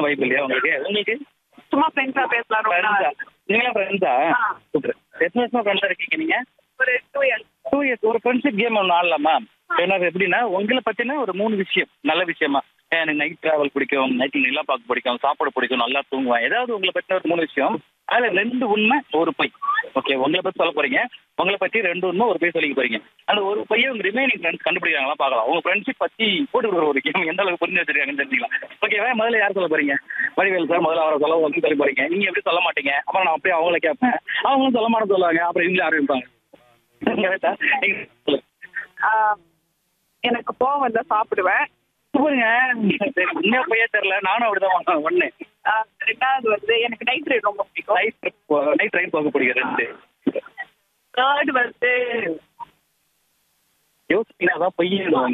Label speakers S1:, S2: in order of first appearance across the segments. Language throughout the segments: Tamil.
S1: பேசின வாய்ப்பு இல்லையா உங்களுக்கு உங்களுக்கு
S2: சும்மா ஃப்ரெண்ட்ஸா பேசலாம் ரொம்ப நாள்
S1: ஃப்ரெண்ட்ஸா நீங்களா ஃப்ரெண்ட்ஸா
S2: ஆ.
S1: சூப்பர் எத்தனை வருஷமா ஃப்ரெண்ட்ஸா இருக்கீங்க நீங்க
S2: ஒரு டூ இயர்ஸ்
S1: டூ இயர்ஸ் ஒரு ஃப்ரெண்ட்ஷிப் கேம் ஒன்று ஆடலாமா எனக்கு எப்படின்னா உங்களை பத்தின ஒரு மூணு விஷயம் நல்ல விஷயமா ஏன் எனக்கு நைட் டிராவல் பிடிக்கும் நைட்டில் நிலா பார்க்க பிடிக்கும் சாப்பாடு பிடிக்கும் நல்லா தூங்குவேன் ஏதாவது உங்களை பத்தின ஒரு மூணு விஷயம் அதுல ரெண்டு உண்மை ஒரு பொய் ஓகே உங்களை பத்தி சொல்ல போறீங்க உங்களை பத்தி ரெண்டு உண்மை ஒரு பொய் சொல்லிக்க போறீங்க அந்த ஒரு பொய்யை உங்க ரிமைனிங் ஃப்ரெண்ட்ஸ் கண்டுபிடிக்கிறாங்களா பார்க்கலாம் உங்க ஃப்ரெண்ட்ஷிப் பத்தி போட்டு கொடுக்குற ஒரு கேம் எந்த அளவுக்கு புரிஞ்சு வச்சிருக்காங்கன்னு தெரிஞ்சுக்கலாம் ஓகேவா முதல்ல யார் சொல்ல போறீங்க வடிவேல் சார் முதல்ல அவரை சொல்ல வந்து சொல்ல போறீங்க நீங்க எப்படி சொல்ல மாட்டீங்க அப்புறம் நான் அப்படியே அவங்கள கேட்பேன் அவங்களும் சொல்ல மாட்டேன் சொல்லுவாங்க அப்புறம் இவங்களே ஆரம்பிப்பாங்க கரெக்டா நீங்க சொல்லுங்க
S2: எனக்கு கோவம் வந்தா சாப்பிடுவேன்
S1: சூப்பருங்க சரி உண்மையா போயே தெரியல நானும் அப்படிதான் ஒண்ணு
S2: ஆ, ரெண்டாவது வந்து எனக்கு நைட் ரைட் ரொம்ப பிடிக்கும்
S1: நைட் நைட் ட்ரெயின் போக பிடிக்கும் ரெண்டு
S2: தேர்ட் வந்து
S1: யோசிச்சீங்கன்னா அதான் பொய்யிடுவாங்க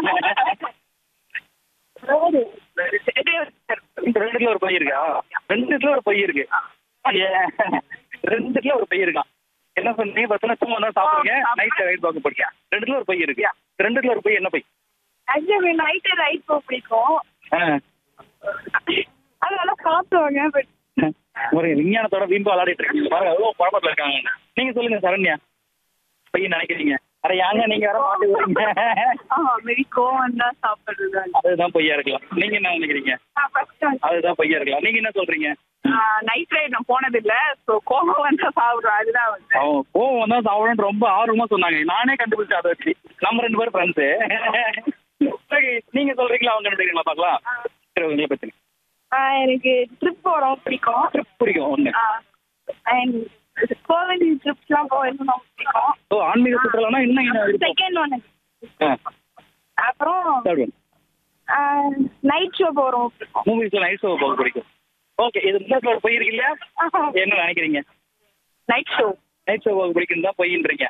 S1: ரெண்டுல ஒரு பைய இருக்கா ரெண்டுல ஒரு பைய இருக்கு ஏன்? ரெண்டுல ஒரு பைய இருக்கான் என்ன பண்ணி பத்தன சும்மா தான் சாப்பிடுங்க நைட் ரைட் பார்க்க போறீங்க ரெண்டுல ஒரு பைய இருக்கு ரெண்டுல ஒரு பை என்ன பை
S2: ஆக்சுவலி நைட் ரைட் போக பிடிக்கும்
S1: ஆ.
S2: அதனால சாப்பிடுவாங்க பட்
S1: ஒரு விஞ்ஞானத்தோட வீம்பு விளையாடிட்டு இருக்கீங்க பாருங்க எவ்வளவு குழப்பத்துல இருக்காங்க நீங்க சொல்லுங்க சரண்யா பையன் நினைக்கிறீங்க அட யாங்க நீங்க வர மாட்டு வரீங்க
S2: ஆமா மேபி கோவம் தான் சாப்பிடுறது
S1: அதுதான் பொய்யா இருக்கலாம் நீங்க என்ன நினைக்கிறீங்க
S2: ஃபர்ஸ்ட் வந்து
S1: அதுதான் பொய்யா இருக்கலாம் நீங்க என்ன சொல்றீங்க
S2: நைட் ரைட் நான் போனது இல்ல சோ கோவம் வந்தா சாப்பிடுவேன் அதுதான் வந்து
S1: அவன் கோவம் தான் சாப்பிடணும்னு ரொம்ப ஆர்வமா சொன்னாங்க நானே கண்டுபிடிச்சேன் அதை வச்சு நம்ம ரெண்டு பேரும் ஃப்ரெண்ட்ஸு நீங்க சொல்றீங்களா அவங்க கண்டுபிடிக்கிறீங்களா பார்க்கலாம் சரி உங்களை பத்தி
S2: எனக்கு ட்ரிப் போறோம் பிடிக்கும்
S1: ட்ரிப் பிடிக்கும் ஒண்ணு
S2: அண்ட் கோவில் ட்ரிப்ஸ்லாம் போகிறது ரொம்ப பிடிக்கும்
S1: ஓ ஆன்மீக சுற்றுலானா இன்னும் என்ன இருக்கும்
S2: செகண்ட் ஒன்
S1: ஆ,
S2: அப்புறம்
S1: third one.
S2: நைட் ஷோ போகிறோம் பிடிக்கும்
S1: மூவிஸ்ல நைட் ஷோ போக பிடிக்கும் ஓகே இது முதல்ல ஒரு பொய் இருக்கு இல்லையா என்ன நினைக்கிறீங்க
S2: நைட் ஷோ
S1: நைட் ஷோ போக பிடிக்கும் தான் பொய்ன்றீங்க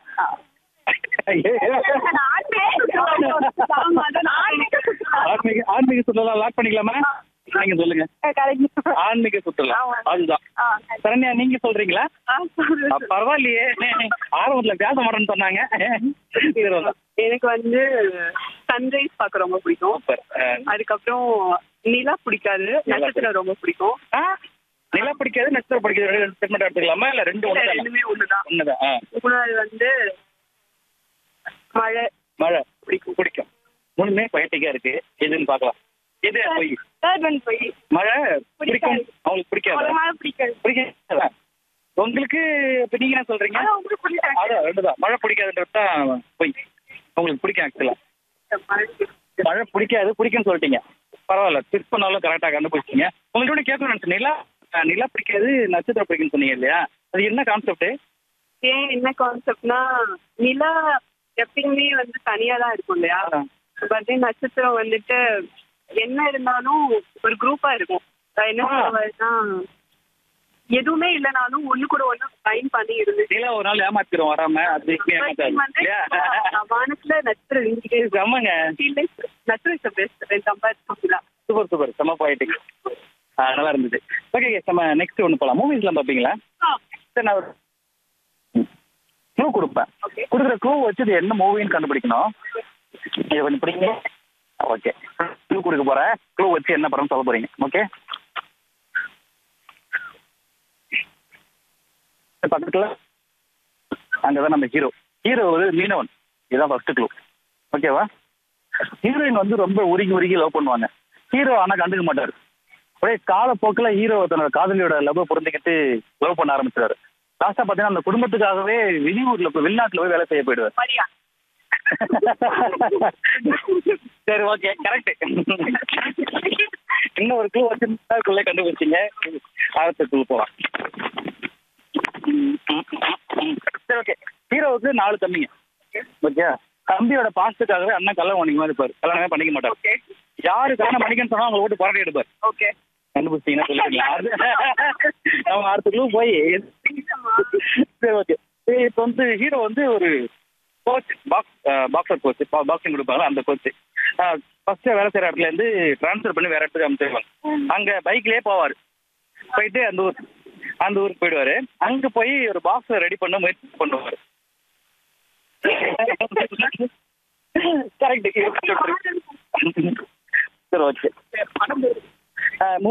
S1: ஆன்மீக ஆன்மீக சுற்றுலா லாக் பண்ணிக்கலாமா நீங்க சொல்லுங்க ஆன்மீக சுற்றுலா
S2: ஆமா.
S1: அதுதான் சரண்யா நீங்க சொல்றீங்களா அ, பரவாயில்லையே ஆரம்பத்துல பேச மாட்டேன்னு சொன்னாங்க சரி, வந்தா.
S2: எனக்கு வந்து சன்ரைஸ் பார்க்க ரொம்ப பிடிக்கும்
S1: சூப்பர் ஆ.
S2: அதுக்கப்புறம் நிலா பிடிக்காது நட்சத்திரம் ரொம்ப பிடிக்கும்
S1: ஆ, நிலா பிடிக்காது நட்சத்திரம் பிடிக்காது ரெண்டு செக்மெண்ட் எடுத்துக்கலாமா இல்ல ரெண்டு ஒண்ணு
S2: ரெண்டுமே ஒண்ணுதான்
S1: ஒண்ணுதான் ஆ.
S2: மூணாவது வந்து மழை
S1: மழை பிடிக்கும் பிடிக்கும் மூணுமே பயட்டிக்கா இருக்கு எதுன்னு பார்க்கலாம் எது பொய்
S2: தேர்ட் ஒன் போய்
S1: மழை பிடிக்கும் அவங்களுக்கு பிடிக்காது
S2: மழை பிடிக்காது
S1: பிடிக்காதா உங்களுக்கு இப்ப நீங்க என்ன சொல்றீங்க
S2: ஆனா உங்களுக்கு பிடிக்காது
S1: அதான் ரெண்டுதான் மழை பிடிக்காதுன்றது தான் பொய் உங்களுக்கு பிடிக்கும் ஆக்சுவலா மழை பிடிக்காது பிடிக்கும்னு சொல்லிட்டீங்க பரவாயில்ல டிப் பண்ணாலும் கரெக்டாக கண்டுபிடிச்சிங்க உங்கள்கிட்ட ஒண்ணு கேட்கணும்னு நினைச்சேன் நிலா அஹ், நிலா பிடிக்காது நட்சத்திரம் பிடிக்கும்னு சொன்னீங்க இல்லையா அது என்ன கான்செப்ட்
S2: ஏன் என்ன கான்செப்ட்னா நிலா எப்பயுமே வந்து தனியா தான் இருக்கும் இல்லையா பட் நட்சத்திரம் வந்துட்டு என்ன இருந்தாலும் ஒரு குரூப்பா இருக்கும் அஹ் என்ன
S1: ஆ.
S2: சொல்றதுன்னா எதுவுமே இல்லைனாலும் ஒண்ணு கூட ஒண்ணு ஃபைன் பண்ணி இருந்துச்சு
S1: நிலா ஒரு நாள் ஏமாத்திரும் வராம அது ஏமாத்தாது
S2: வந்து
S1: இல்லையா
S2: வானத்துல நட்சத்திரம் இருந்துட்டே இருக்கும்
S1: செம்மங்க
S2: நட்சத்திரம் is best compare
S1: super super செம்ம போயிட்டு நல்லா இருந்தது ஓகே நம்ம நெக்ஸ்ட் ஒன்று போகலாம் மூவிஸ்லாம் பார்ப்பீங்களா சரி நான் ஒரு க்ளூ கொடுப்பேன்
S2: Okay.
S1: கொடுக்குற க்ளூ வச்சு இது என்ன மூவின்னு கண்டுபிடிக்கணும் இது கொஞ்சம் பிடிங்க ஓகே க்ளூ கொடுக்க போறேன் க்ளூ வச்சு என்ன படம் சொல்ல போறீங்க ஓகே பக்கத்துல அங்கதான் நம்ம ஹீரோ ஹீரோ வந்து மீனவன் இதுதான் ஃபர்ஸ்ட் க்ளூ ஓகேவா ஹீரோயின் வந்து ரொம்ப உருகி உருகி லவ் பண்ணுவாங்க ஹீரோ ஆனா கண்டுக்க மாட்டாரு ஒரே காலப்போக்கில் ஹீரோ தன்னோட காதலியோட லவ் புரிஞ்சுக்கிட்டு லவ் பண்ண ஆரம்பிச்சிட்டாரு லாஸ்டா பாத்தீங்கன்னா அந்த குடும்பத்துக்காகவே வெளியூர்ல போய் வெளிநாட்டுல போய் வேலை செய்ய போயிடுவார்
S2: மரியா
S1: சரி ஓகே கரெக்ட் இன்னும் ஒரு க்ளூ வச்சிருந்தாக்குள்ளே கண்டுபிடிச்சிங்க அடுத்த க்ளூ போலாம் சரி ஓகே ஹீரோவுக்கு நாலு தம்பிங்க ஓகே தம்பியோட பாசத்துக்காகவே அண்ணன் கல்யாணம் பண்ணிக்க மாதிரி இருப்பாரு கல்யாணமே பண்ணிக்க மாட்டார்
S2: ஓகே
S1: யாரு கல்யாணம் பண்ணிக்கன்னு சொன்னா அவங்க ஓட்டு போராடி எடுப்பார்
S2: ஓகே
S1: கண்டுபிடிச்சிங்கன்னா சொல்லுங்க நம்ம அடுத்த க்ளூ போய் சரி ஓகே இப்போ வந்து ஹீரோ வந்து ஒரு coach box boxer coach boxing கொடுப்பாங்க அந்த கோச் ஃபர்ஸ்ட் வேலை செய்யற இடத்துல இருந்து ட்ரான்ஸ்ஃபர் பண்ணி வேற இடத்துக்கு அனுப்பிச்சிருவாங்க அங்க பைக்லயே போவார் போயிட்டு அந்த ஊர் அந்த ஊருக்கு போயிடுவாரு அங்க போய் ஒரு பாக்ஸ் ரெடி பண்ண முயற்சி பண்ணுவாரு கரெக்ட் சரி ஓகே
S2: படம்